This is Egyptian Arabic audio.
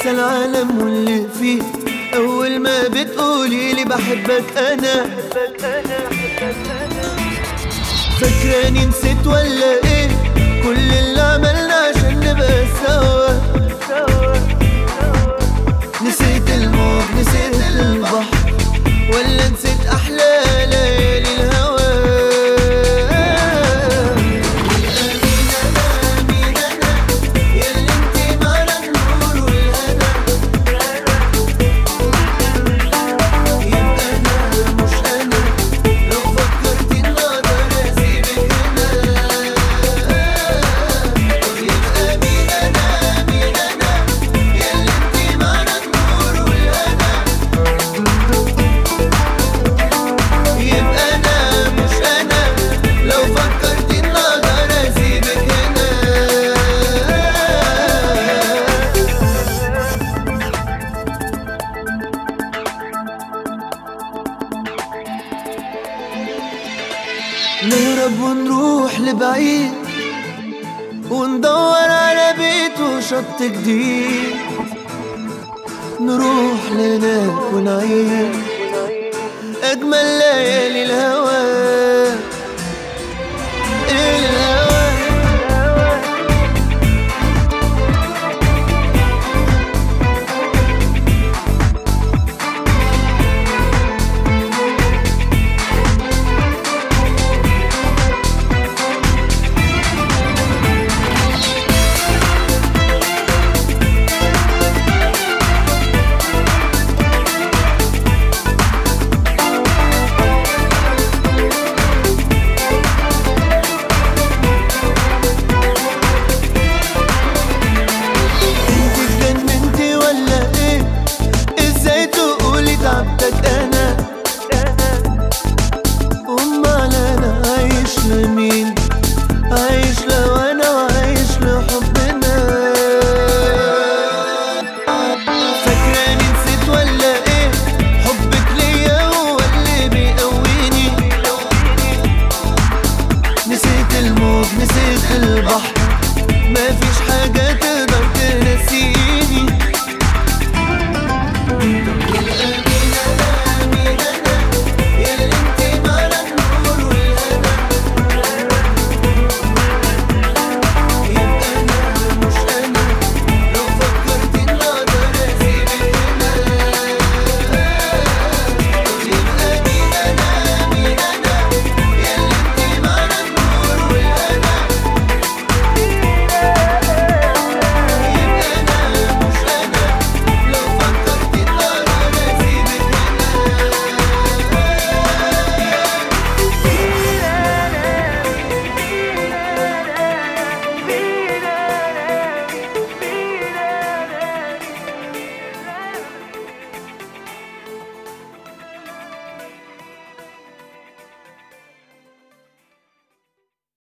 انسى العالم واللي فيه اول ما بتقولي لي بحبك انا فاكراني نسيت ولا ايه كل اللي عملنا عشان نبقى سوا نسيت الموج نسيت البحر ولا نسيت احلى ليالي الهوى مين انا مين انا ياللي انتي معنا النور والهنا يبقى انا مش انا لو فكرتي ان اقدر اسيبك هنا يبقى مين انا مين انا ياللي انتي معنا النور والهنا يبقى انا مش انا لو فكرتي ان اقدر اسيبك هنا نهرب ونروح لبعيد وندور على بيت وشط جديد نروح لهناك ونعيش أجمل ليالي الهوى